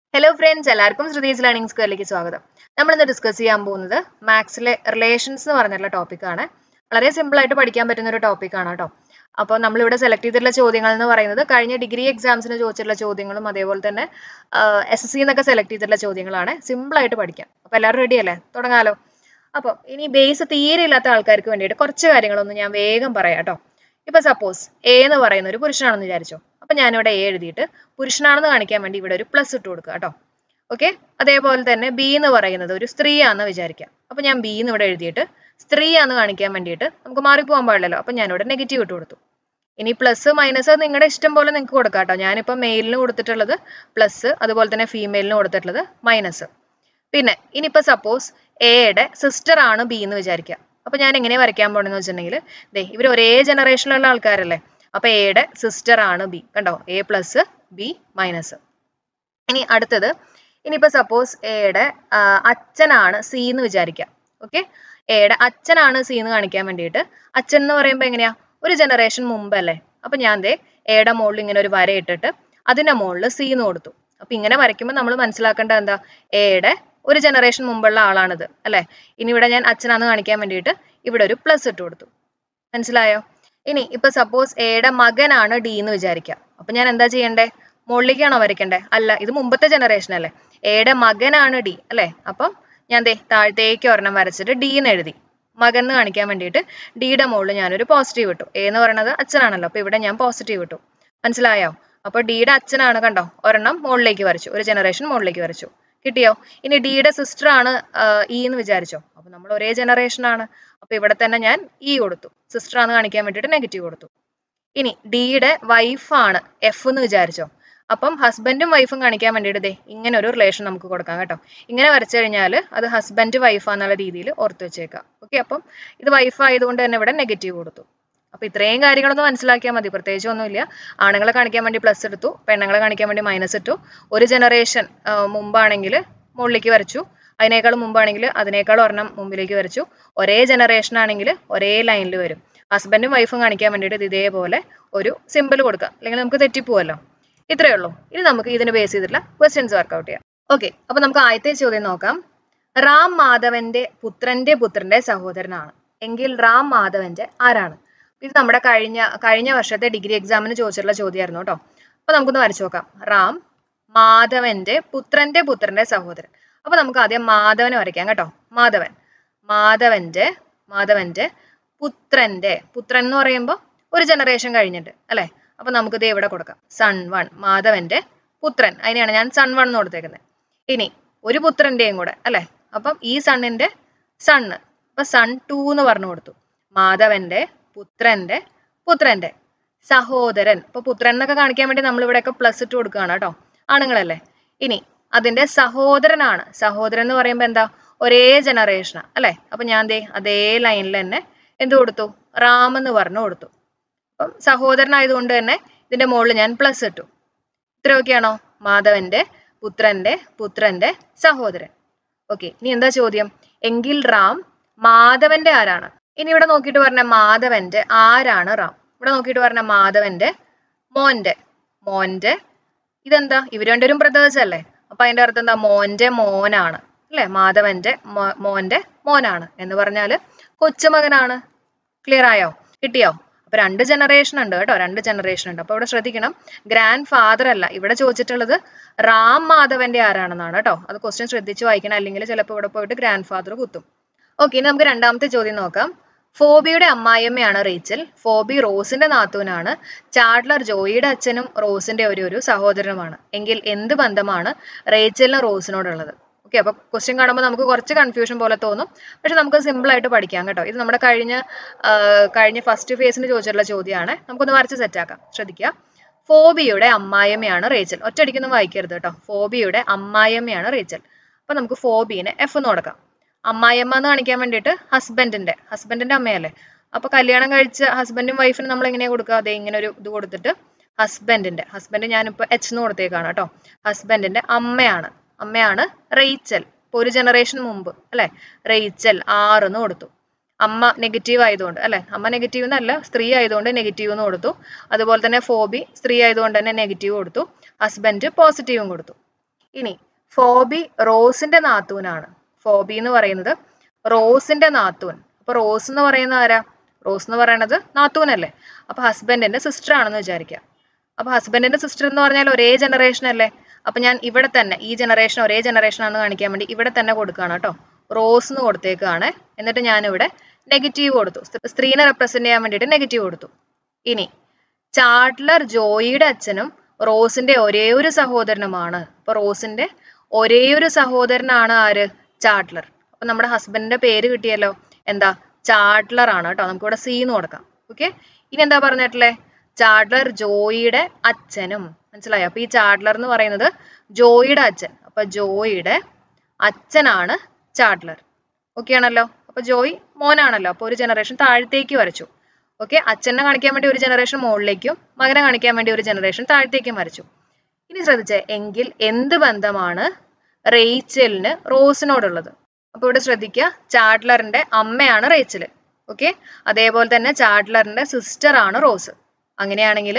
hello friends എല്ലാവർക്കും Shruthi's learning സ്ക്വയറിലേക്ക് സ്വാഗതം നമ്മൾ ഇന്ന് ഡിസ്കസ് ചെയ്യാൻ പോകുന്നത് മാത്സിലെ റിലേഷൻസ് എന്ന് പറഞ്ഞിട്ടുള്ള ടോപ്പിക്കാണ് വളരെ സിമ്പിൾ ആയിട്ട് പഠിക്കാൻ പറ്റുന്ന ഒരു ടോപ്പിക്കാണ് കേട്ടോ അപ്പോൾ നമ്മളിവിടെ സെലക്ട് ചെയ്തിട്ടുള്ള ചോദ്യങ്ങൾ എന്ന് പറയുന്നത് കഴിഞ്ഞ ഡിഗ്രി എക്സാംസിന് ചോദിച്ചിട്ടുള്ള ചോദ്യങ്ങളും അതേപോലെ തന്നെ എസ് എസ് സി എന്നൊക്കെ സെലക്ട് ചെയ്തിട്ടുള്ള ചോദ്യങ്ങളാണ് സിമ്പിൾ ആയിട്ട് പഠിക്കാം അപ്പോൾ എല്ലാവരും റെഡി അല്ലേ തുടങ്ങാലോ അപ്പോൾ ഇനി ബേസ് തീരെ ഇല്ലാത്ത ആൾക്കാർക്ക് വേണ്ടിയിട്ട് കുറച്ച് കാര്യങ്ങളൊന്നും ഞാൻ വേഗം പറയാം കേട്ടോ ഇപ്പൊ സപ്പോസ് എ എന്ന് പറയുന്ന ഒരു പുരുഷനാണെന്ന് വിചാരിച്ചോ അപ്പൊ ഞാനിവിടെ എ എഴുതിയിട്ട് പുരുഷനാണെന്ന് കാണിക്കാൻ വേണ്ടി ഇവിടെ ഒരു പ്ലസ് ഇട്ട് കൊടുക്കുക കേട്ടോ ഓക്കെ അതേപോലെ തന്നെ ബി എന്ന് പറയുന്നത് ഒരു സ്ത്രീയാണെന്ന് വിചാരിക്കാം അപ്പൊ ഞാൻ ബി എന്ന് ഇവിടെ എഴുതിയിട്ട് സ്ത്രീയാന്ന് കാണിക്കാൻ വേണ്ടിയിട്ട് നമുക്ക് മാറിപ്പോകാൻ പാടില്ലല്ലോ അപ്പൊ ഞാനിവിടെ നെഗറ്റീവ് ഇട്ട് കൊടുത്തു ഇനി പ്ലസ് മൈനസ് നിങ്ങളുടെ ഇഷ്ടം പോലെ നിങ്ങൾക്ക് കൊടുക്കാം കേട്ടോ ഞാനിപ്പോൾ മെയിലിന് കൊടുത്തിട്ടുള്ളത് പ്ലസ് അതുപോലെ തന്നെ ഫീമെയിലിന് കൊടുത്തിട്ടുള്ളത് മൈനസ് പിന്നെ ഇനിയിപ്പോൾ സപ്പോസ് എയുടെ സിസ്റ്റർ ആണ് ബി എന്ന് വിചാരിക്കുക അപ്പൊ ഞാൻ എങ്ങനെ വരയ്ക്കാൻ പോണെന്ന് വെച്ചിട്ടുണ്ടെങ്കിൽ ദേ ഇവർ ഒരേ ജനറേഷനിലുള്ള ആൾക്കാരല്ലേ അപ്പൊ എയുടെ സിസ്റ്റർ ആണ് ബി കണ്ടോ എ പ്ലസ് ബി മൈനസ് ഇനി അടുത്തത് ഇനിയിപ്പോ സപ്പോസ് എയുടെ അച്ഛനാണ് സി എന്ന് വിചാരിക്കാം ഓക്കെ എയുടെ അച്ഛനാണ് സി എന്ന് കാണിക്കാൻ വേണ്ടിയിട്ട് അച്ഛൻ എന്ന് പറയുമ്പോൾ എങ്ങനെയാ ഒരു ജനറേഷൻ മുമ്പല്ലേ അപ്പൊ ഞാൻ ദേ എയുടെ മുകളിൽ ഇങ്ങനെ ഒരു വര ഇട്ടിട്ട് അതിന്റെ മുകളിൽ സി എന്ന് കൊടുത്തു അപ്പൊ ഇങ്ങനെ വരയ്ക്കുമ്പോൾ നമ്മൾ മനസ്സിലാക്കേണ്ടത് എന്താ എയുടെ ഒരു ജനറേഷൻ മുമ്പുള്ള ആളാണിത് അല്ലെ ഇനി ഇവിടെ ഞാൻ അച്ഛനാന്ന് കാണിക്കാൻ വേണ്ടിയിട്ട് ഇവിടെ ഒരു പ്ലസ് ഇട്ട് കൊടുത്തു മനസ്സിലായോ ഇനി ഇപ്പൊ സപ്പോസ് എയുടെ മകനാണ് ഡി എന്ന് വിചാരിക്കാം അപ്പൊ ഞാൻ എന്താ ചെയ്യണ്ടേ മുകളിലേക്കാണോ വരയ്ക്കണ്ടേ അല്ല ഇത് മുമ്പത്തെ ജനറേഷൻ അല്ലേ എയുടെ മകനാണ് ഡി അല്ലെ അപ്പം ഞാൻ ദേ താഴത്തേക്ക് ഒരെണ്ണം വരച്ചിട്ട് ഡി എന്ന് എഴുതി മകൻ എന്ന് കാണിക്കാൻ വേണ്ടിയിട്ട് ഡിയുടെ മുകളിൽ ഞാനൊരു പോസിറ്റീവ് ഇട്ടു എ എന്ന് പറയുന്നത് അച്ഛനാണല്ലോ അപ്പൊ ഇവിടെ ഞാൻ പോസിറ്റീവ് ഇട്ടു മനസ്സിലായോ അപ്പൊ ഡിയുടെ അച്ഛനാണ് കണ്ടോ ഒരെണ്ണം മുകളിലേക്ക് വരച്ചു ഒരു ജനറേഷൻ മുകളിലേക്ക് വരച്ചു കിട്ടിയോ ഇനി ഡിയുടെ സിസ്റ്റർ ആണ് ഇ എന്ന് വിചാരിച്ചോ അപ്പൊ നമ്മൾ ഒരേ ജനറേഷൻ ആണ് അപ്പൊ ഇവിടെ തന്നെ ഞാൻ ഇ കൊടുത്തു സിസ്റ്റർ ആണെന്ന് കാണിക്കാൻ വേണ്ടിയിട്ട് നെഗറ്റീവ് കൊടുത്തു ഇനി ഡിയുടെ വൈഫാണ് എഫ് എന്ന് വിചാരിച്ചോ അപ്പം ഹസ്ബൻഡും വൈഫും കാണിക്കാൻ വേണ്ടിയിട്ട് ദേ ഇങ്ങനെ ഒരു റിലേഷൻ നമുക്ക് കൊടുക്കാം കേട്ടോ ഇങ്ങനെ വരച്ചു കഴിഞ്ഞാൽ അത് ഹസ്ബൻഡ് വൈഫ് എന്നുള്ള രീതിയിൽ ഓർത്ത് വെച്ചേക്കാം ഓക്കെ അപ്പം ഇത് വൈഫ് ആയതുകൊണ്ട് തന്നെ ഇവിടെ നെഗറ്റീവ് കൊടുത്തു അപ്പൊ ഇത്രയും കാര്യങ്ങളൊന്ന് മനസ്സിലാക്കിയാൽ മതി പ്രത്യേകിച്ച് ഒന്നുമില്ല ആണുങ്ങളെ കാണിക്കാൻ വേണ്ടി പ്ലസ് എടുത്തു പെണ്ണുങ്ങളെ കാണിക്കാൻ വേണ്ടി മൈനസ് ഇട്ടു ഒരു ജനറേഷൻ മുമ്പാണെങ്കിൽ മുകളിലേക്ക് വരച്ചു അതിനേക്കാൾ മുമ്പാണെങ്കിൽ അതിനേക്കാൾ ഒരെണ്ണം മുമ്പിലേക്ക് വരച്ചു ഒരേ ജനറേഷൻ ആണെങ്കിൽ ഒരേ ലൈനിൽ വരും ഹസ്ബൻഡും വൈഫും കാണിക്കാൻ വേണ്ടിയിട്ട് ഇതേപോലെ ഒരു സിമ്പിൾ കൊടുക്കാം അല്ലെങ്കിൽ നമുക്ക് തെറ്റിപ്പോവല്ലോ ഇത്രയേ ഉള്ളൂ ഇനി നമുക്ക് ഇതിന് ബേസ് ചെയ്തിട്ടുള്ള ക്വസ്റ്റ്യൻസ് വർക്കൗട്ട് ചെയ്യാം ഓക്കെ അപ്പൊ നമുക്ക് ആദ്യത്തെ ചോദ്യം നോക്കാം റാം മാധവന്റെ പുത്രന്റെ പുത്രന്റെ സഹോദരനാണ് എങ്കിൽ റാം മാധവന്റെ ആരാണ് ഇത് നമ്മുടെ കഴിഞ്ഞ കഴിഞ്ഞ വർഷത്തെ ഡിഗ്രി എക്സാമിന് ചോദിച്ചിട്ടുള്ള ചോദ്യമായിരുന്നു കേട്ടോ അപ്പൊ നമുക്കൊന്ന് വരച്ചു നോക്കാം റാം മാധവന്റെ പുത്രന്റെ പുത്രന്റെ സഹോദരൻ അപ്പൊ നമുക്ക് ആദ്യം മാധവനെ വരയ്ക്കാം കേട്ടോ മാധവൻ മാധവന്റെ മാധവന്റെ പുത്രന്റെ പുത്രൻ എന്ന് പറയുമ്പോൾ ഒരു ജനറേഷൻ കഴിഞ്ഞിട്ട് അല്ലെ അപ്പൊ നമുക്ക് ഇത് ഇവിടെ കൊടുക്കാം സൺ വൺ മാധവന്റെ പുത്രൻ അതിനെയാണ് ഞാൻ സൺ വൺ എന്ന് കൊടുത്തേക്കുന്നത് ഇനി ഒരു പുത്രന്റെയും കൂടെ അല്ലെ അപ്പം ഈ സണ്ണിന്റെ സണ്ണ് അപ്പൊ സൺ ടു എന്ന് പറഞ്ഞു കൊടുത്തു മാധവന്റെ പുത്രന്റെ പുത്രന്റെ സഹോദരൻ ഇപ്പൊ പുത്രൻ എന്നൊക്കെ കാണിക്കാൻ വേണ്ടി നമ്മൾ ഇവിടെയൊക്കെ പ്ലസ് ഇട്ട് കൊടുക്കുകയാണ് കേട്ടോ ആണുങ്ങളല്ലേ ഇനി അതിന്റെ സഹോദരനാണ് സഹോദരൻ എന്ന് പറയുമ്പോൾ എന്താ ഒരേ ജനറേഷനാ അല്ലെ അപ്പൊ ഞാൻ ദേ അതേ ലൈനിൽ തന്നെ എന്ത് കൊടുത്തു റാം എന്ന് പറഞ്ഞു കൊടുത്തു അപ്പം സഹോദരനായതുകൊണ്ട് തന്നെ ഇതിന്റെ മുകളിൽ ഞാൻ പ്ലസ് ഇട്ടു ഇത്രയൊക്കെയാണോ മാധവന്റെ പുത്രന്റെ പുത്രന്റെ സഹോദരൻ ഓക്കെ ഇനി എന്താ ചോദ്യം എങ്കിൽ റാം മാധവന്റെ ആരാണ് ഇനി ഇവിടെ നോക്കിയിട്ട് പറഞ്ഞ മാധവന്റെ ആരാണ് റാം ഇവിടെ നോക്കിയിട്ട് പറഞ്ഞ മാധവന്റെ മോന്റെ മോന്റെ ഇതെന്താ ഇവർ രണ്ടുപേരും ബ്രദേഴ്സ് അല്ലേ അപ്പൊ അതിന്റെ അർത്ഥം എന്താ മോന്റെ മോനാണ് അല്ലെ മാധവന്റെ മോന്റെ മോനാണ് എന്ന് പറഞ്ഞാല് കൊച്ചുമകനാണ് ക്ലിയർ ആയോ കിട്ടിയോ അപ്പൊ രണ്ട് ജനറേഷൻ ഉണ്ട് കേട്ടോ രണ്ട് ജനറേഷൻ ഉണ്ട് അപ്പൊ ഇവിടെ ശ്രദ്ധിക്കണം ഗ്രാൻഡ് ഫാദർ അല്ല ഇവിടെ ചോദിച്ചിട്ടുള്ളത് റാം മാധവന്റെ ആരാണെന്നാണ് കേട്ടോ അത് ക്വസ്റ്റ്യൻ ശ്രദ്ധിച്ച് വായിക്കണം അല്ലെങ്കിൽ ചിലപ്പോൾ ഇവിടെ പോയിട്ട് ഗ്രാൻഡ് ഫാദർ കുത്തും ഓക്കെ ഇനി നമുക്ക് രണ്ടാമത്തെ ചോദ്യം നോക്കാം ഫോബിയുടെ അമ്മായിയമ്മയാണ് റേച്ചൽ ഫോബി റോസിന്റെ നാത്തൂനാണ് ചാഡ്ലർ ജോയിയുടെ അച്ഛനും റോസിന്റെ ഒരു ഒരു സഹോദരനുമാണ് എങ്കിൽ എന്ത് ബന്ധമാണ് റേച്ചലിന് റോസിനോടുള്ളത് ഓക്കെ അപ്പൊ ക്വസ്റ്റ്യൻ കാണുമ്പോൾ നമുക്ക് കുറച്ച് കൺഫ്യൂഷൻ പോലെ തോന്നും പക്ഷെ നമുക്ക് സിമ്പിൾ ആയിട്ട് പഠിക്കാം കേട്ടോ ഇത് നമ്മുടെ കഴിഞ്ഞ കഴിഞ്ഞ ഫസ്റ്റ് ഫേസിന് ചോദിച്ചിട്ടുള്ള ചോദ്യമാണ് നമുക്കൊന്ന് വരച്ച് സെറ്റാക്കാം ശ്രദ്ധിക്കുക ഫോബിയുടെ അമ്മായിയമ്മയാണ് റേച്ചൽ ഒറ്റയടിക്കൊന്നും വായിക്കരുത് കേട്ടോ ഫോബിയുടെ അമ്മായിയമ്മയാണ് റേച്ചൽ അപ്പൊ നമുക്ക് ഫോബീനെ എഫ് എന്ന് കൊടുക്കാം അമ്മായിയമ്മ എന്ന് കാണിക്കാൻ വേണ്ടിയിട്ട് ഹസ്ബൻഡിന്റെ ഹസ്ബൻഡിന്റെ അമ്മയല്ലേ അപ്പൊ കല്യാണം കഴിച്ച ഹസ്ബൻഡും വൈഫിനും നമ്മൾ എങ്ങനെയാ കൊടുക്കുക അതെ ഇങ്ങനെ ഒരു ഇത് കൊടുത്തിട്ട് ഹസ്ബൻഡിന്റെ ഹസ്ബൻഡ് ഞാനിപ്പോ എച്ച് എന്ന് കൊടുത്തേക്കാണ് കേട്ടോ ഹസ്ബൻഡിന്റെ അമ്മയാണ് അമ്മയാണ് റേച്ചൽ ഇപ്പൊ ഒരു ജനറേഷൻ മുമ്പ് അല്ലെ റേച്ചൽ ആറ് എന്ന് കൊടുത്തു അമ്മ നെഗറ്റീവ് ആയതുകൊണ്ട് അല്ലെ അമ്മ നെഗറ്റീവ് എന്നല്ല സ്ത്രീ ആയതുകൊണ്ട് നെഗറ്റീവ് എന്ന് കൊടുത്തു അതുപോലെ തന്നെ ഫോബി സ്ത്രീ ആയതുകൊണ്ട് തന്നെ നെഗറ്റീവ് കൊടുത്തു ഹസ്ബൻഡ് പോസിറ്റീവും കൊടുത്തു ഇനി ഫോബി റോസിന്റെ നാത്തൂനാണ് ഫോബി എന്ന് പറയുന്നത് റോസിന്റെ നാത്തൂൻ അപ്പൊ റോസ് എന്ന് പറയുന്ന ആരാ റോസ് എന്ന് പറയുന്നത് നാത്തൂനല്ലേ അപ്പൊ ഹസ്ബൻഡിന്റെ സിസ്റ്റർ ആണെന്ന് വിചാരിക്കാം അപ്പൊ ഹസ്ബൻഡിന്റെ സിസ്റ്റർ എന്ന് പറഞ്ഞാൽ ഒരേ ജനറേഷൻ അല്ലേ അപ്പൊ ഞാൻ ഇവിടെ തന്നെ ഈ ജനറേഷൻ ഒരേ ജനറേഷൻ ആണെന്ന് കാണിക്കാൻ വേണ്ടി ഇവിടെ തന്നെ കൊടുക്കുകയാണ് കേട്ടോ റോസ് എന്ന് കൊടുത്തേക്കാണ് എന്നിട്ട് ഞാൻ ഇവിടെ നെഗറ്റീവ് കൊടുത്തു സ്ത്രീ- സ്ത്രീനെ റെപ്രസെന്റ് ചെയ്യാൻ വേണ്ടിയിട്ട് നെഗറ്റീവ് കൊടുത്തു ഇനി ചാട്ലർ ജോയിയുടെ അച്ഛനും റോസിന്റെ ഒരേ ഒരു സഹോദരനുമാണ് അപ്പൊ റോസിന്റെ ഒരേ ഒരു സഹോദരനാണ് ആര് ചാട്ലർ അപ്പൊ നമ്മുടെ ഹസ്ബൻഡിന്റെ പേര് കിട്ടിയല്ലോ എന്താ ചാട്ലർ ആണ് കേട്ടോ നമുക്ക് ഇവിടെ സി എന്ന് കൊടുക്കാം ഓക്കെ ഇനി എന്താ പറഞ്ഞിട്ടില്ലേ ചാട്ലർ ജോയിയുടെ അച്ഛനും മനസ്സിലായോ അപ്പൊ ഈ ചാട്ലർ എന്ന് പറയുന്നത് ജോയിയുടെ അച്ഛൻ അപ്പൊ ജോയിയുടെ അച്ഛനാണ് ചാട്ലർ ഓക്കെ ആണല്ലോ അപ്പൊ ജോയ് മോനാണല്ലോ അപ്പൊ ഒരു ജനറേഷൻ താഴത്തേക്ക് വരച്ചു ഓക്കെ അച്ഛനെ കാണിക്കാൻ വേണ്ടി ഒരു ജനറേഷൻ മുകളിലേക്കും മകനെ കാണിക്കാൻ വേണ്ടി ഒരു ജനറേഷൻ താഴത്തേക്കും വരച്ചു ഇനി ശ്രദ്ധിച്ചേ എങ്കിൽ എന്ത് ബന്ധമാണ് റേച്ചലിന് റോസിനോടുള്ളത് അപ്പൊ ഇവിടെ ശ്രദ്ധിക്കുക ചാട്ലറിന്റെ അമ്മയാണ് റേച്ചല് ഓക്കെ അതേപോലെ തന്നെ ചാട്ലറിന്റെ സിസ്റ്റർ ആണ് റോസ് അങ്ങനെയാണെങ്കിൽ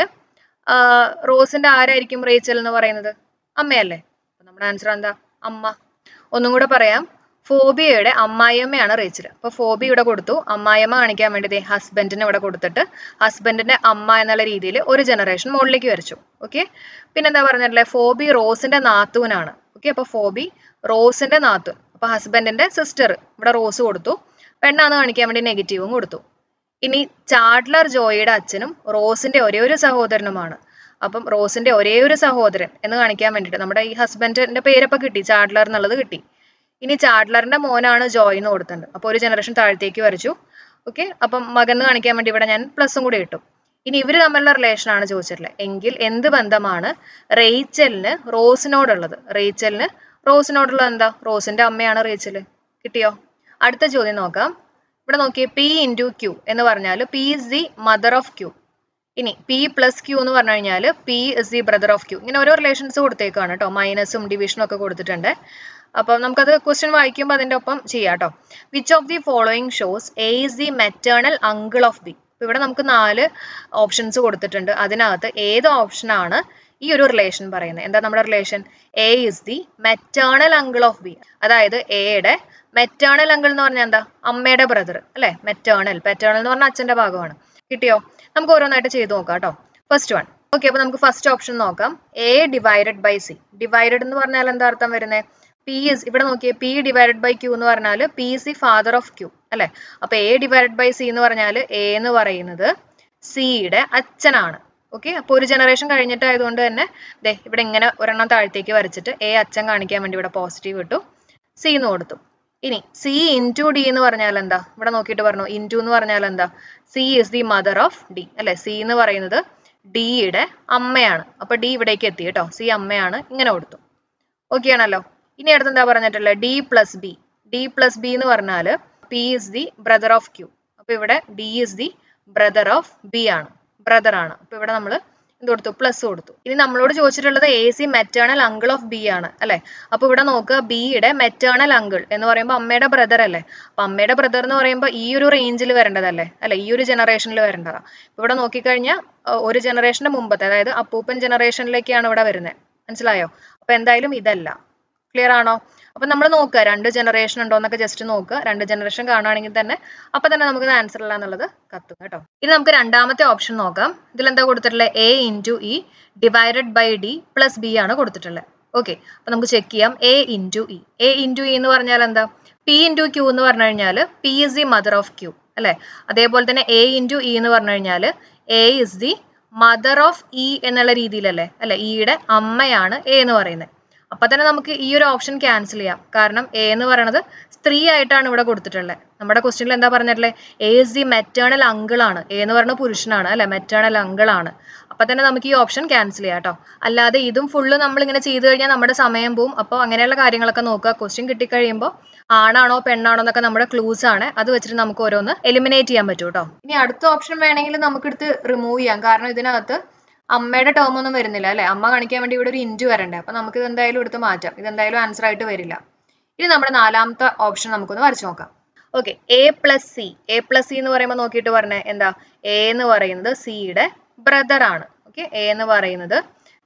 റോസിന്റെ ആരായിരിക്കും റേച്ചൽ എന്ന് പറയുന്നത് അമ്മയല്ലേ അപ്പൊ നമ്മുടെ ആൻസർ എന്താ അമ്മ ഒന്നും കൂടെ പറയാം ഫോബിയയുടെ അമ്മായിയമ്മയാണ് റേച്ചൽ അപ്പൊ ഫോബി ഇവിടെ കൊടുത്തു അമ്മായിയമ്മ കാണിക്കാൻ വേണ്ടി ദേ ഹസ്ബൻഡിനെ ഇവിടെ കൊടുത്തിട്ട് ഹസ്ബൻഡിന്റെ അമ്മ എന്നുള്ള രീതിയിൽ ഒരു ജനറേഷൻ മുകളിലേക്ക് വരച്ചു ഓക്കെ പിന്നെന്താ പറഞ്ഞിട്ടില്ലേ ഫോബി റോസിന്റെ നാത്തൂനാണ് ഓക്കെ അപ്പൊ ഫോബി റോസിന്റെ നാത്തൂൻ അപ്പൊ ഹസ്ബൻഡിന്റെ സിസ്റ്റർ ഇവിടെ റോസ് കൊടുത്തു പെണ്ണാന്ന് കാണിക്കാൻ വേണ്ടി നെഗറ്റീവും കൊടുത്തു ഇനി ചാഡ്ലർ ജോയിയുടെ അച്ഛനും റോസിന്റെ ഒരേ ഒരു സഹോദരനുമാണ് അപ്പം റോസിന്റെ ഒരേ ഒരു സഹോദരൻ എന്ന് കാണിക്കാൻ വേണ്ടിയിട്ട് നമ്മുടെ ഈ ഹസ്ബൻഡിന്റെ പേരപ്പൊ കിട്ടി ചാഡ്ലർ എന്നുള്ളത് കിട്ടി ഇനി ചാഡ്ലറിന്റെ മോനാണ് ജോയ് എന്ന് കൊടുത്തിട്ടുണ്ട് അപ്പൊ ഒരു ജനറേഷൻ താഴത്തേക്ക് വരച്ചു ഓക്കെ അപ്പം മകൻ എന്ന് കാണിക്കാൻ വേണ്ടി ഇവിടെ ഞാൻ പ്ലസും കൂടി ഇട്ടു ഇനി ഇവര് തമ്മിലുള്ള റിലേഷൻ ആണ് ചോദിച്ചിട്ടുള്ളത് എങ്കിൽ എന്ത് ബന്ധമാണ് റേച്ചലിന് റോസിനോടുള്ളത് റേച്ചലിന് റോസിനോടുള്ളത് എന്താ റോസിന്റെ അമ്മയാണ് റേച്ചല് കിട്ടിയോ അടുത്ത ചോദ്യം നോക്കാം ഇവിടെ നോക്കിയേ പി ഇൻറ്റു ക്യൂ എന്ന് പറഞ്ഞാൽ P is the mother of Q ഇനി പി പ്ലസ് ക്യൂ എന്ന് പറഞ്ഞു കഴിഞ്ഞാൽ P is the brother of Q ഇങ്ങനെ ഓരോ റിലേഷൻസ് കൊടുത്തേക്കാണ് കേട്ടോ മൈനസും ഡിവിഷനും ഒക്കെ കൊടുത്തിട്ടുണ്ട് അപ്പോൾ നമുക്കത് ക്വസ്റ്റ്യൻ വായിക്കുമ്പോൾ അതിൻ്റെ ഒപ്പം ചെയ്യാം കേട്ടോ which of the following shows A is the maternal uncle of B ഇവിടെ നമുക്ക് നാല് ഓപ്ഷൻസ് കൊടുത്തിട്ടുണ്ട് അതിനകത്ത് ഏത് ഓപ്ഷനാണ് ഈ ഒരു റിലേഷൻ പറയുന്നത് എന്താ നമ്മുടെ relation A is the maternal uncle of B അതായത് എയുടെ മെറ്റേണൽ അങ്കിൾ എന്ന് പറഞ്ഞാൽ എന്താ അമ്മയുടെ ബ്രദർ അല്ലെ മെറ്റേണൽ പെറ്റേണൽ എന്ന് പറഞ്ഞാൽ അച്ഛന്റെ ഭാഗമാണ് കിട്ടിയോ നമുക്ക് ഓരോന്നായിട്ട് ചെയ്ത് നോക്കാം കേട്ടോ ഫസ്റ്റ് വൺ ഓക്കെ അപ്പൊ നമുക്ക് ഫസ്റ്റ് ഓപ്ഷൻ നോക്കാം A divided by C divided എന്ന് പറഞ്ഞാൽ എന്താ അർത്ഥം വരുന്നത് പി ഇസ് ഇവിടെ നോക്കിയേ പി ഡിവൈഡഡ് ബൈ ക്യൂ എന്ന് പറഞ്ഞാൽ P is the father of Q അല്ലെ അപ്പൊ എ ഡിവൈഡഡ് ബൈ സി എന്ന് പറഞ്ഞാൽ എ എന്ന് പറയുന്നത് സിയുടെ അച്ഛനാണ് ഓക്കെ അപ്പോൾ ഒരു ജനറേഷൻ കഴിഞ്ഞിട്ടായതുകൊണ്ട് തന്നെ ദേ ഇവിടെ ഇങ്ങനെ ഒരെണ്ണം താഴത്തേക്ക് വരച്ചിട്ട് എ അച്ഛൻ കാണിക്കാൻ വേണ്ടി ഇവിടെ പോസിറ്റീവ് ഇട്ടു സി എന്ന് കൊടുത്തു ഇനി സി ഇൻറ്റു ഡി എന്ന് പറഞ്ഞാൽ എന്താ ഇവിടെ നോക്കിയിട്ട് പറഞ്ഞു ഇൻറ്റു എന്ന് പറഞ്ഞാൽ എന്താ C is the mother of D അല്ലെ സി എന്ന് പറയുന്നത് ഡിയുടെ അമ്മയാണ് അപ്പൊ ഡി ഇവിടേക്ക് എത്തി കേട്ടോ സി അമ്മയാണ് ഇങ്ങനെ കൊടുത്തു ഓക്കെ ആണല്ലോ ഇനി അടുത്ത് എന്താ പറഞ്ഞിട്ടുള്ളത് D plus B D plus B എന്ന് പറഞ്ഞാൽ P is the brother of Q അപ്പൊ ഇവിടെ D is the brother of B ആണ് ബ്രദർ ആണ് അപ്പൊ ഇവിടെ നമ്മൾ എന്ത് കൊടുത്തു പ്ലസ് കൊടുത്തു ഇനി നമ്മളോട് ചോദിച്ചിട്ടുള്ളത് A C maternal uncle of B ആണ് അല്ലെ അപ്പൊ ഇവിടെ നോക്കുക ബിയുടെ മെറ്റേണൽ അങ്കിൾ എന്ന് പറയുമ്പോൾ അമ്മയുടെ ബ്രദർ അല്ലേ അപ്പൊ അമ്മയുടെ ബ്രദർ എന്ന് പറയുമ്പോൾ ഈ ഒരു റേഞ്ചിൽ വരേണ്ടതല്ലേ അല്ലെ ഈ ഒരു ജനറേഷനിൽ വരേണ്ടതാ ഇവിടെ നോക്കിക്കഴിഞ്ഞാൽ ഒരു ജനറേഷന്റെ മുമ്പത്തെ അതായത് അപ്പൂപ്പൻ ജനറേഷനിലേക്കാണ് ഇവിടെ വരുന്നത് മനസ്സിലായോ അപ്പൊ എന്തായാലും ഇതല്ല ക്ലിയർ ആണോ അപ്പൊ നമ്മൾ നോക്കുക രണ്ട് ജനറേഷൻ ഉണ്ടോ എന്നൊക്കെ ജസ്റ്റ് നോക്കുക രണ്ട് ജനറേഷൻ കാണുകയാണെങ്കിൽ തന്നെ അപ്പൊ തന്നെ നമുക്ക് ആൻസർ ഇല്ല എന്നുള്ളത് കത്തും കേട്ടോ ഇനി നമുക്ക് രണ്ടാമത്തെ ഓപ്ഷൻ നോക്കാം ഇതിൽ എന്താ കൊടുത്തിട്ടുള്ളത് A into E divided by D plus B ആണ് കൊടുത്തിട്ടുള്ളത് ഓക്കെ അപ്പൊ നമുക്ക് ചെക്ക് ചെയ്യാം A into E A into E എന്ന് പറഞ്ഞാൽ എന്താ പി ഇൻറ്റു ക്യൂ എന്ന് പറഞ്ഞു കഴിഞ്ഞാൽ P is the mother of Q അല്ലെ അതേപോലെ തന്നെ എ ഇൻറ്റു ഇ എന്ന് പറഞ്ഞു കഴിഞ്ഞാൽ A is the mother of E എന്നുള്ള രീതിയിലല്ലേ അല്ലെ ഇയുടെ അമ്മയാണ് എ എന്ന് പറയുന്നത് അപ്പൊ തന്നെ നമുക്ക് ഈ ഒരു ഓപ്ഷൻ ക്യാൻസൽ ചെയ്യാം കാരണം എ എന്ന് പറയുന്നത് സ്ത്രീ ആയിട്ടാണ് ഇവിടെ കൊടുത്തിട്ടുള്ളത് നമ്മുടെ ക്വസ്റ്റ്യനിൽ എന്താ പറഞ്ഞിട്ടുള്ളത് A is the maternal uncle ആണ് എ എന്ന് പറയുന്നത് പുരുഷനാണ് അല്ലെ മെറ്റേണൽ അങ്കിൾ ആണ് അപ്പൊ തന്നെ നമുക്ക് ഈ ഓപ്ഷൻ ക്യാൻസൽ ചെയ്യാം കേട്ടോ അല്ലാതെ ഇതും ഫുള്ള് നമ്മൾ ഇങ്ങനെ ചെയ്തു കഴിഞ്ഞാൽ നമ്മുടെ സമയം പോവും അപ്പോൾ അങ്ങനെയുള്ള കാര്യങ്ങളൊക്കെ നോക്കുക ക്വസ്റ്റ്യൻ കിട്ടിക്കഴിയുമ്പോൾ ആണാണോ പെണ്ണാണോ എന്നൊക്കെ നമ്മുടെ ക്ലൂസ് ആണ് അത് വെച്ചിട്ട് നമുക്ക് ഓരോന്ന് എലിമിനേറ്റ് ചെയ്യാൻ പറ്റും കേട്ടോ ഇനി അടുത്ത ഓപ്ഷൻ വേണമെങ്കിൽ നമുക്ക് എടുത്ത് റിമൂവ് ചെയ്യാം കാരണം ഇതിനകത്ത് അമ്മയുടെ ടേം ഒന്നും വരുന്നില്ല അല്ലെ അമ്മ കാണിക്കാൻ വേണ്ടി ഇവിടെ ഒരു ഇൻറ്റു വരണ്ടേ അപ്പൊ നമുക്ക് ഇത് എന്തായാലും എടുത്ത് മാറ്റാം ഇത് എന്തായാലും ആൻസർ ആയിട്ട് വരില്ല ഇനി നമ്മുടെ നാലാമത്തെ ഓപ്ഷൻ നമുക്കൊന്ന് വരച്ചു നോക്കാം okay A plus C A plus C എന്ന് പറയുമ്പോൾ നോക്കിയിട്ട് പറഞ്ഞേ എന്താ എ എന്ന് പറയുന്നത് സിയുടെ ബ്രദർ ആണ് ഓക്കെ എ എന്ന് പറയുന്നത്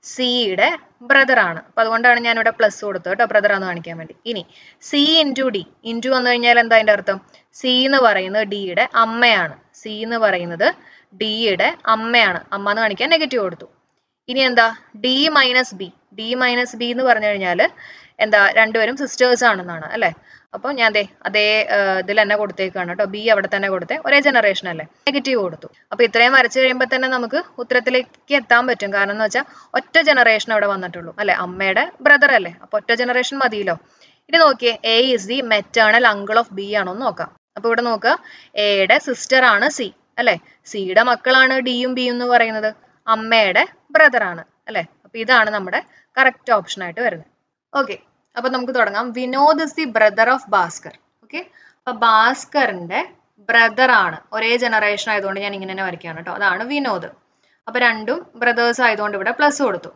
സിയുടെ ബ്രദർ ആണ് അപ്പൊ അതുകൊണ്ടാണ് ഞാൻ ഇവിടെ പ്ലസ് കൊടുത്തത് കേട്ടോ ബ്രദർ ആണെന്ന് കാണിക്കാൻ വേണ്ടി ഇനി സി ഇൻറ്റു ഡി ഇൻറ്റു വന്നു കഴിഞ്ഞാൽ എന്താ അതിന്റെ അർത്ഥം സി എന്ന് പറയുന്നത് ഡിയുടെ അമ്മയാണ് സി എന്ന് പറയുന്നത് ഡിയുടെ അമ്മയാണ് അമ്മ എന്ന് കാണിക്കാൻ നെഗറ്റീവ് കൊടുത്തു ഇനി എന്താ D minus B D minus B എന്ന് പറഞ്ഞു കഴിഞ്ഞാൽ എന്താ രണ്ടുപേരും സിസ്റ്റേഴ്സ് ആണെന്നാണ് അല്ലെ അപ്പോൾ ഞാൻ ദേ അതേ ഇതിൽ തന്നെ കൊടുത്തേക്കാണ് കേട്ടോ ബി അവിടെ തന്നെ കൊടുത്തേ ഒരേ ജനറേഷൻ അല്ലേ നെഗറ്റീവ് കൊടുത്തു അപ്പൊ ഇത്രയും വരച്ചു കഴിയുമ്പോൾ തന്നെ നമുക്ക് ഉത്തരത്തിലേക്ക് എത്താൻ പറ്റും കാരണം എന്ന് വെച്ചാൽ ഒറ്റ ജനറേഷൻ അവിടെ വന്നിട്ടുള്ളൂ അല്ലെ അമ്മയുടെ ബ്രദർ അല്ലേ അപ്പൊ ഒറ്റ ജനറേഷൻ മതിയല്ലോ ഇനി നോക്കിയേ A is the maternal uncle of B ആണോ എന്ന് നോക്കാം അപ്പൊ ഇവിടെ നോക്കുക എയുടെ സിസ്റ്റർ ആണ് സി അല്ലെ സിയുടെ മക്കളാണ് ഡിയും ബിയും എന്ന് പറയുന്നത് അമ്മയുടെ ബ്രദർ ആണ് അല്ലെ അപ്പൊ ഇതാണ് നമ്മുടെ കറക്റ്റ് ഓപ്ഷൻ ആയിട്ട് വരുന്നത് ഓക്കെ അപ്പൊ നമുക്ക് തുടങ്ങാം Vinod is the brother of Bhaskar okay അപ്പൊ ഭാസ്കറിന്റെ ബ്രദർ ആണ് ഒരേ ജനറേഷൻ ആയതുകൊണ്ട് ഞാൻ ഇങ്ങനെ തന്നെ വരയ്ക്കുകയാണ് കേട്ടോ അതാണ് വിനോദ് അപ്പൊ രണ്ടും ബ്രദേഴ്സ് ആയതുകൊണ്ട് ഇവിടെ പ്ലസ് കൊടുത്തു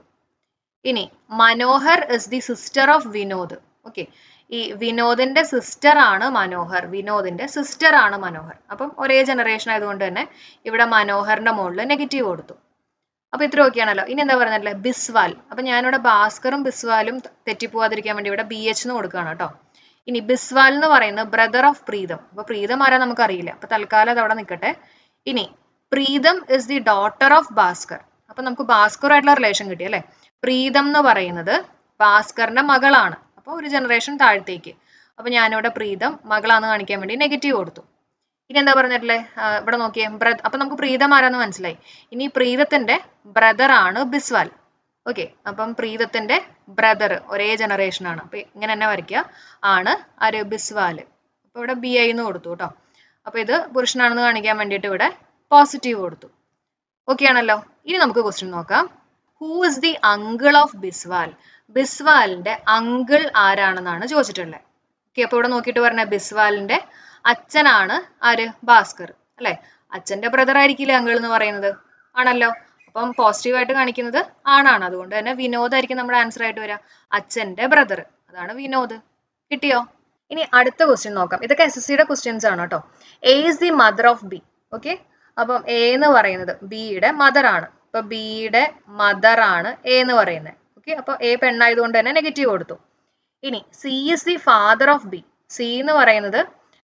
ഇനി Manohar is the sister of Vinod okay ഈ വിനോദിന്റെ സിസ്റ്റർ ആണ് മനോഹർ വിനോദിന്റെ സിസ്റ്റർ ആണ് മനോഹർ അപ്പം ഒരേ ജനറേഷൻ ആയതുകൊണ്ട് തന്നെ ഇവിടെ മനോഹറിന്റെ മുകളിൽ നെഗറ്റീവ് കൊടുത്തു അപ്പൊ ഇത്ര ഒക്കെയാണല്ലോ ഇനി എന്താ പറഞ്ഞല്ലേ ബിസ്വാൽ അപ്പൊ ഞാനിവിടെ ഭാസ്കറും ബിസ്വാലും തെറ്റിപ്പോവാതിരിക്കാൻ വേണ്ടി ഇവിടെ ബി എച്ച് എന്ന് കൊടുക്കുകയാണ് കേട്ടോ ഇനി ബിസ്വാൽ എന്ന് പറയുന്നത് ബ്രദർ ഓഫ് പ്രീതം അപ്പൊ പ്രീതം ആരാ നമുക്ക് അറിയില്ല അപ്പൊ തൽക്കാലം അത് അവിടെ നിൽക്കട്ടെ ഇനി Pritam is the daughter of Bhaskar അപ്പൊ നമുക്ക് ഭാസ്കറുമായിട്ടുള്ള റിലേഷൻ കിട്ടി അല്ലെ പ്രീതം എന്ന് പറയുന്നത് ഭാസ്കറിന്റെ മകളാണ് അപ്പൊ ഒരു ജനറേഷൻ താഴത്തേക്ക് അപ്പൊ ഞാനിവിടെ പ്രീതം മകളാന്ന് കാണിക്കാൻ വേണ്ടി നെഗറ്റീവ് കൊടുത്തു ഇനി എന്താ പറഞ്ഞിട്ടില്ലേ ഇവിടെ നോക്കിയേ ബ്രദർ അപ്പൊ നമുക്ക് പ്രീതം ആരാന്ന് മനസ്സിലായി ഇനി പ്രീതത്തിന്റെ ബ്രദർ ആണ് ബിസ്വാൽ ഓക്കെ അപ്പം പ്രീതത്തിന്റെ ബ്രദർ ഒരേ ജനറേഷൻ ആണ് അപ്പൊ ഇങ്ങനെ തന്നെ വരയ്ക്കുക ആണ് ആര് ബിസ്വാല് അപ്പൊ ഇവിടെ ബി ഐ എന്ന് കൊടുത്തു കേട്ടോ അപ്പൊ ഇത് പുരുഷനാണെന്ന് കാണിക്കാൻ വേണ്ടിയിട്ട് ഇവിടെ പോസിറ്റീവ് കൊടുത്തു ഓക്കെ ആണല്ലോ ഇനി നമുക്ക് ക്വസ്റ്റ്യൻ നോക്കാം who is the uncle of Biswal ബിസ്വാലിന്റെ അങ്കിൾ ആരാണെന്നാണ് ചോദിച്ചിട്ടുള്ളത് ഓക്കെ അപ്പൊ ഇവിടെ നോക്കിയിട്ട് പറഞ്ഞ ബിസ്വാലിന്റെ അച്ഛനാണ് ആര് ഭാസ്കർ അല്ലെ അച്ഛന്റെ ബ്രദർ ആയിരിക്കില്ലേ അങ്കിൾ എന്ന് പറയുന്നത് ആണല്ലോ അപ്പം പോസിറ്റീവ് ആയിട്ട് കാണിക്കുന്നത് ആണാണ് അതുകൊണ്ട് തന്നെ വിനോദ് ആയിരിക്കും നമ്മുടെ ആൻസർ ആയിട്ട് വരിക അച്ഛന്റെ ബ്രദർ അതാണ് വിനോദ് കിട്ടിയോ ഇനി അടുത്ത ക്വസ്റ്റ്യൻ നോക്കാം ഇതൊക്കെ എസ് എസ് സിയുടെ ക്വസ്റ്റ്യൻസ് ആണ് കേട്ടോ A is the mother of B okay അപ്പം എ എന്ന് പറയുന്നത് ബിയുടെ മദർ ആണ് അപ്പൊ ബിയുടെ മദർ ആണ് എ എന്ന് പറയുന്നത് ഓക്കെ അപ്പൊ എ പെണ്ണായതുകൊണ്ട് തന്നെ നെഗറ്റീവ് കൊടുത്തു ഇനി C is the father of B C എന്ന് പറയുന്നത്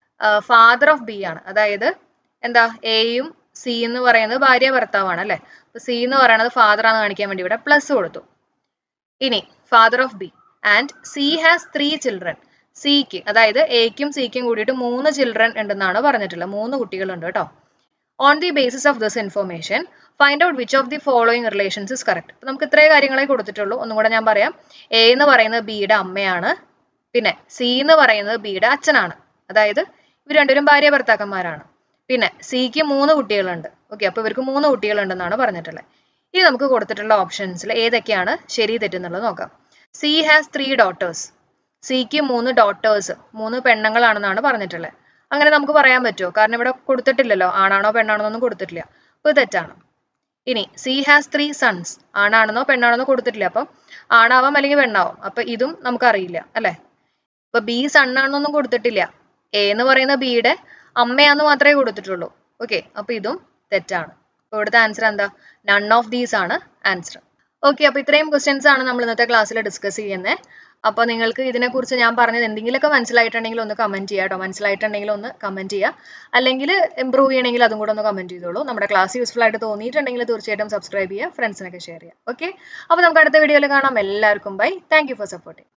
ഫാദർ ഓഫ് ബി ആണ് അതായത് എന്താ എയും സി എന്ന് പറയുന്നത് ഭാര്യ ഭർത്താവാണ് അല്ലെ അപ്പൊ സി എന്ന് പറയുന്നത് ഫാദർ ആണെന്ന് കാണിക്കാൻ വേണ്ടി ഇവിടെ പ്ലസ് കൊടുത്തു ഇനി father of B and C has three children സിക്ക് അതായത് എക്കും സിക്കും കൂടിയിട്ട് മൂന്ന് ചിൽഡ്രൻ ഉണ്ടെന്നാണ് പറഞ്ഞിട്ടുള്ളത് മൂന്ന് കുട്ടികളുണ്ട് കേട്ടോ on the basis of this information find out which of the following relations is correct അപ്പൊ നമുക്ക് ഇത്രയും കാര്യങ്ങളെ കൊടുത്തിട്ടുള്ളൂ ഒന്നും കൂടെ ഞാൻ പറയാം എ എന്ന് പറയുന്നത് ബിയുടെ അമ്മയാണ് പിന്നെ സി എന്ന് പറയുന്നത് ബിയുടെ അച്ഛനാണ് അതായത് ഇവർ രണ്ടുപേരും ഭാര്യ ഭർത്താക്കന്മാരാണ് പിന്നെ സിക്ക് മൂന്ന് കുട്ടികളുണ്ട് ഓക്കെ അപ്പൊ ഇവർക്ക് മൂന്ന് കുട്ടികളുണ്ടെന്നാണ് പറഞ്ഞിട്ടുള്ളത് ഇനി നമുക്ക് കൊടുത്തിട്ടുള്ള ഓപ്ഷൻസിൽ ഏതൊക്കെയാണ് ശരി തെറ്റെന്നുള്ളത് നോക്കാം സി ഹാസ് ത്രീ ഡോട്ടേഴ്സ് സിക്ക് മൂന്ന് ഡോട്ടേഴ്സ് മൂന്ന് പെണ്ണുങ്ങളാണെന്നാണ് പറഞ്ഞിട്ടുള്ളത് അങ്ങനെ നമുക്ക് പറയാൻ പറ്റുമോ കാരണം ഇവിടെ കൊടുത്തിട്ടില്ലല്ലോ ആണാണോ പെണ്ണാണോ എന്നൊന്നും കൊടുത്തിട്ടില്ല അപ്പൊ ഇത് തെറ്റാണ് ഇനി സി ഹാസ് ത്രീ സൺസ് ആണാണെന്നോ പെണ്ണാണെന്നോ കൊടുത്തിട്ടില്ല അപ്പം ആണാവാം അല്ലെങ്കിൽ പെണ്ണാവാം അപ്പൊ ഇതും നമുക്കറിയില്ല അല്ലെ ഇപ്പൊ ബി സണ്ണാണെന്നൊന്നും കൊടുത്തിട്ടില്ല എ എന്ന് പറയുന്ന ബിയുടെ അമ്മയാന്ന് മാത്രമേ കൊടുത്തിട്ടുള്ളൂ ഓക്കെ അപ്പൊ ഇതും തെറ്റാണ് അപ്പൊ ഇവിടുത്തെ ആൻസർ എന്താ നൺ ഓഫ് ദീസ് ആണ് ആൻസർ ഓക്കെ അപ്പൊ ഇത്രയും ക്വസ്റ്റ്യൻസ് ആണ് നമ്മൾ ഇന്നത്തെ ക്ലാസ്സിൽ ഡിസ്കസ് ചെയ്യുന്നത് അപ്പൊ നിങ്ങൾക്ക് ഇതിനെക്കുറിച്ച് ഞാൻ പറഞ്ഞത് എന്തെങ്കിലുമൊക്കെ മനസ്സിലായിട്ടുണ്ടെങ്കിൽ ഒന്ന് കമന്റ് ചെയ്യുക കേട്ടോ മനസ്സിലായിട്ടുണ്ടെങ്കിൽ ഒന്ന് കമന്റ് ചെയ്യുക അല്ലെങ്കിൽ ഇമ്പ്രൂവ് ചെയ്യണമെങ്കിൽ അതും കൂടെ ഒന്ന് കമന്റ് ചെയ്തോളൂ നമ്മുടെ ക്ലാസ് യൂസ്ഫുൾ ആയിട്ട് തോന്നിയിട്ടുണ്ടെങ്കിൽ തീർച്ചയായിട്ടും സബ്സ്ക്രൈബ് ചെയ്യുക ഫ്രണ്ട്സിനൊക്കെ ഷെയർ ചെയ്യുക ഓക്കെ അപ്പൊ നമുക്ക് അടുത്ത വീഡിയോയിൽ കാണാം എല്ലാവർക്കും bye thank you for supporting